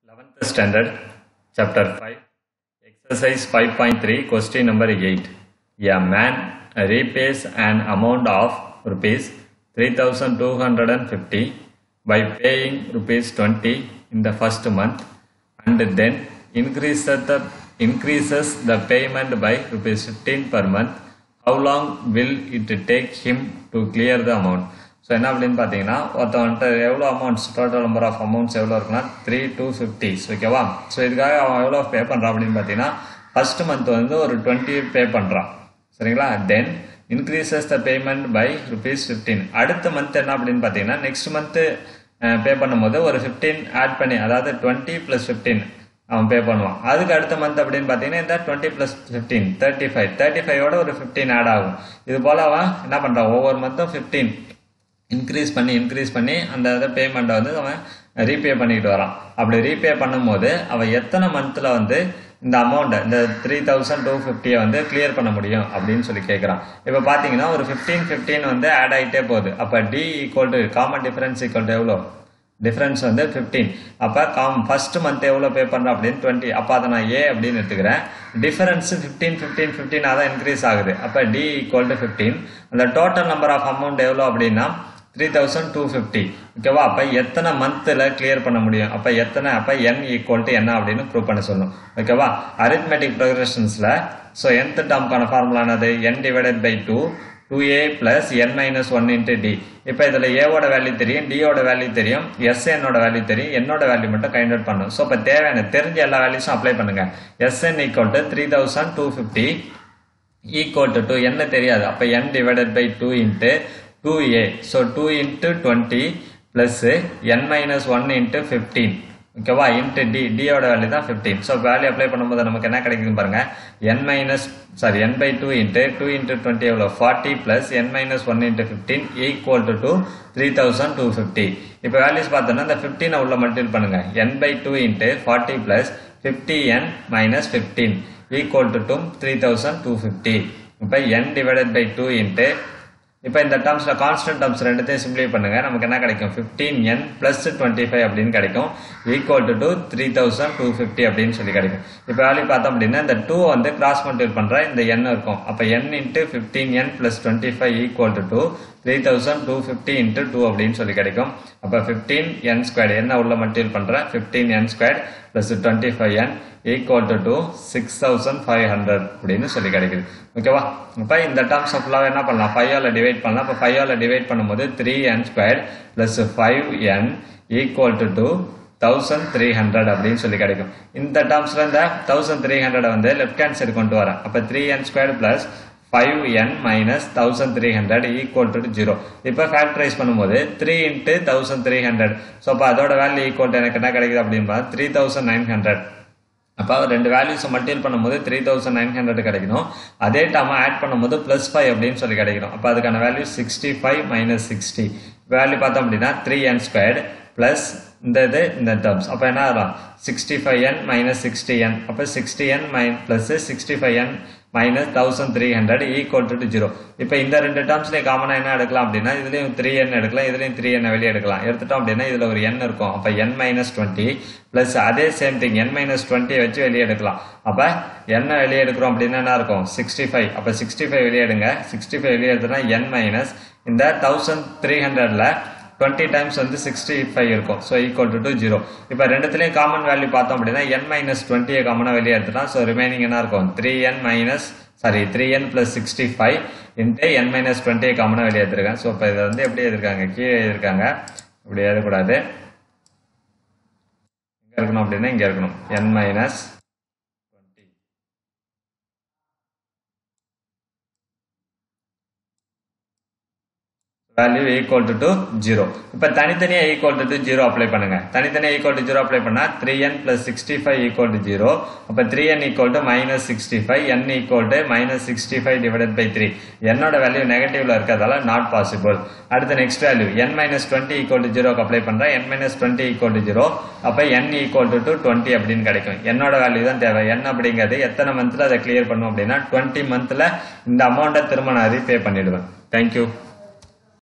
11th standard, chapter 5, exercise 5.3, question number 8. A man repays an amount of rupees 3250 by paying rupees 20 in the first month and then increases the, increases the payment by rupees 15 per month. How long will it take him to clear the amount? So என்ன அப்படின்னு பார்த்தீங்கன்னா ஒருத்தவன்ட்டு எவ்வளோ amounts total number of amounts எவ்வளோ இருக்குன்னா three two fifties ஓகேவா so இதுக்காக அவன் எவ்வளோ பே பண்ணுறான் அப்படின்னு பார்த்தீங்கன்னா ஃபர்ஸ்ட் மந்த் வந்து ஒரு டுவெண்ட்டி பே பண்ணுறான் சரிங்களா then increases the payment by rupees fifteen அடுத்த மந்த் என்ன அப்படின்னு பார்த்தீங்கன்னா நெக்ஸ்ட் மந்த்து பே பண்ணும்போது ஒரு ஃபிஃப்டீன் ஆட் பண்ணி அதாவது டுவெண்ட்டி ப்ளஸ் ஃபிஃப்டீன் அவன் பே பண்ணுவான் அதுக்கு அடுத்த மந்த் அப்படின்னு பார்த்தீங்கன்னா இந்த twenty plus fifteen thirty five thirty ஃபைவோட ஒரு ஃபிஃப்டீன் ஆட் ஆகும் இது போல் அவன் என்ன பண்ணுறான் ஒவ்வொரு மந்த்தும் ஃபிஃப்டீன் இன்க்ரீஸ் பண்ணி இன்க்ரீஸ் பண்ணி அந்த இதை பேமெண்ட்டை வந்து அவன் ரீபே பண்ணிக்கிட்டு வரான் அப்படி ரீபே பண்ணும்போது அவன் எத்தனை மந்த்தில் வந்து இந்த அமௌண்ட்டை இந்த த்ரீ தௌசண்ட் டூ ஃபிஃப்டியை வந்து கிளியர் பண்ண முடியும் அப்படின்னு சொல்லி கேட்குறான் இப்போ பார்த்தீங்கன்னா ஒரு ஃபிஃப்டீன் ஃபிஃப்டீன் வந்து ஆட் ஆகிட்டே போகுது அப்போ d equal to common difference equal to எவ்வளோ டிஃப்ரென்ஸ் வந்து ஃபிஃப்டீன் அப்போ காம் ஃபர்ஸ்ட் மந்த் எவ்வளோ பே பண்ணுறோம் அப்படின்னு டுவெண்ட்டி அப்போ அதை நான் ஏ அப்படின்னு எடுத்துக்கிறேன் டிஃபரன்ஸ் ஃபிஃப்டீன் ஃபிஃப்டீன் ஃபிஃப்டீன் அதான் இன்க்ரீஸ் ஆகுது அப்போ டி ஈக்குவல் டு ஃபிஃப்டீன் அந்த டோட்டல் நம்பர் ஆஃப் அமௌண்ட் எவ்வளோ அப்படின்னா த்ரீ தௌசண்ட் டூ ஃபிஃப்டி ஓகேவா அப்போ எத்தனை மந்த்தில் கிளியர் பண்ண முடியும் அப்போ எத்தனை அப்போ என் ஈக்குவல் டு என்ன அப்படின்னு ப்ரூவ் பண்ண சொல்லணும் ஓகேவா அரித்மெட்டிக் ப்ரோக்ரஷன்ஸில் ஸோ எந்த டேர்ம்க்கான ஃபார்முலானது n divided by two two a plus n minus one into d இப்போ இதில் ஏவோட வேல்யூ தெரியும் டியோட வேல்யூ தெரியும் எஸ் என்னோட வேல்யூ தெரியும் என்னோட வேல்யூ மட்டும் கைண்ட் அவுட் பண்ணும் ஸோ இப்போ தேவையான தெரிஞ்ச எல்லா வேல்யூஸும் அப்ளை பண்ணுங்க S n equal to three thousand two fifty equal to to என்ன தெரியாது அப்போ n divided by two into two a so two into twenty plus n minus one into fifteen ஓகேவா இன்ட்டு டி டியோட வேல்யூ தான் fifteen so value apply பண்ணும்போது நமக்கு என்ன கிடைக்குதுன்னு பாருங்க n minus sorry n by two into two into twenty எவ்வளோ forty plus n minus one into fifteen equal to to three thousand two fifty இப்போ values பார்த்தோன்னா இந்த ஃபிஃப்டீனை உள்ள மல்டிபிள் பண்ணுங்க n by two into forty plus fifty n minus fifteen equal to to three thousand two fifty இப்போ n divided by two into இப்போ இந்த டேர்ம்ஸில் constant terms ரெண்டுத்தையும் சிம்ப்ளை பண்ணுங்க நமக்கு என்ன கிடைக்கும் fifteen n plus twenty five அப்படின்னு கிடைக்கும் equal to to three thousand two fifty அப்படின்னு சொல்லி கிடைக்கும் இப்போ வேல்யூ பார்த்தோம் அப்படின்னா இந்த டூ வந்து கிராஸ் மல்டிபிள் பண்ணுற இந்த என் இருக்கும் அப்போ n into fifteen n plus twenty five equal to to three thousand two fifty into two அப்படின்னு சொல்லி கிடைக்கும் அப்போ ஃபிஃப்டீன் என் ஸ்கொயர் என்ன உள்ள மல்டிபிள் பண்ணுறேன் fifteen n square plus twenty five n equal to two six thousand five hundred அப்படின்னு சொல்லி கிடைக்குது ஓகேவா இப்போ இந்த டேர்ம்ஸ் ஃபுல்லாக என்ன பண்ணலாம் ஃபைவால் டிவைட் பண்ணலாம் இப்போ ஃபைவால் டிவைட் பண்ணும்போது three n square plus five n equal to two thousand three hundred அப்படின்னு சொல்லி கிடைக்கும் இந்த டேர்ம்ஸில் இந்த தௌசண்ட் த்ரீ ஹண்ட்ரட் வந்து லெஃப்ட் ஹேண்ட் சைடு கொண்டு வரேன் அப்போ three n square plus five n minus thousand three hundred equal to zero இப்போ ஃபேக்டரைஸ் பண்ணும்போது three into thousand three hundred so அப்போ அதோட வேல்யூ ஈக்குவல் டு எனக்கு என்ன கிடைக்குது அப்படின்னு த்ரீ தௌசண்ட் நைன் ஹண்ட்ரட் அப்போ ரெண்டு வேல்யூஸை மல்டிபிள் பண்ணும்போது த்ரீ தௌசண்ட் நைன் ஹண்ட்ரட் கிடைக்கணும் அதே டைம் ஆட் பண்ணும்போது ப்ளஸ் ஃபைவ் அப்படின்னு சொல்லி கிடைக்கணும் அப்போ அதுக்கான value sixty five minus sixty value பார்த்தோம் அப்படின்னா த்ரீ என் ஸ்கொயர்டு ப்ளஸ் இந்த இது இந்த டேர்ம்ஸ் அப்போ என்ன ஆகும் sixty five n minus sixty n அப்போ sixty n min plus sixty five n minus thousand three hundred equal to zero இப்போ இந்த ரெண்டு டேர்ம்ஸ்லேயும் காமனாக என்ன எடுக்கலாம் அப்படின்னா இதுலேயும் த்ரீ என் எடுக்கலாம் இதுலேயும் த்ரீ என் வெளியே எடுக்கலாம் எடுத்துட்டோம் அப்படின்னா இதில் ஒரு என் இருக்கும் அப்போ என் மைனஸ் டுவெண்ட்டி ப்ளஸ் அதே சேம் திங் என் மைனஸ் டுவெண்ட்டியை வச்சு வெளியே எடுக்கலாம் அப்போ என்ன வெளியே எடுக்கிறோம் அப்படின்னா என்ன இருக்கும் சிக்ஸ்டி ஃபைவ் அப்போ சிக்ஸ்டி ஃபைவ் வெளியே எடுங்க சிக்ஸ்டி ஃபைவ் வெளியே எடுத்தோன்னா என் மைனஸ் இந்த தௌசண்ட் த்ரீ ஹண்ட்ரட்ல டுவெண்ட்டி டைம்ஸ் வந்து சிக்ஸ்டி ஃபைவ் இருக்கும் so equal to to zero இப்போ ரெண்டுத்துலேயும் காமன் வேல்யூ பார்த்தோம் அப்படின்னா என் மைனஸ் டுவெண்ட்டியை காமனாக வெளியே எடுத்துட்டோம் ஸோ ரிமைனிங் என்ன இருக்கும் three n minus sorry three n plus sixty five into n minus டுவெண்ட்டியை காமனாக வெளியே எடுத்துருக்கேன் ஸோ இப்போ இதை வந்து எப்படி எழுதிருக்காங்க கீழே எழுதிருக்காங்க இப்படி எழுதக்கூடாது எங்கே இருக்கணும் அப்படின்னா இங்கே இருக்கணும் n minus value equal to to zero இப்போ தனித்தனியாக ஈக்குவல் டு ஜீரோ அப்ளை பண்ணுங்க தனித்தனியாக ஈக்குவல் டு ஜீரோ அப்ளை பண்ணால் three n plus sixty five equal to zero அப்போ three n equal to minus sixty five n equal to minus sixty five divided by three என்னோட வேல்யூ நெகட்டிவ்ல இருக்கிறதால not possible அடுத்து next value n minus twenty equal to ஜீரோக்கு apply பண்ணுறேன் n minus twenty equal to zero அப்போ n equal to to twenty அப்படின்னு கிடைக்கும் என்னோட வேல்யூ தான் தேவை என் அப்படிங்கிறது எத்தனை மந்த்தில் அதை கிளியர் பண்ணும் அப்படின்னா டுவெண்ட்டி மந்த்தில் இந்த அமௌண்ட்டை திரும்ப நான் ரீபே பண்ணிடுவேன் தேங்க்யூ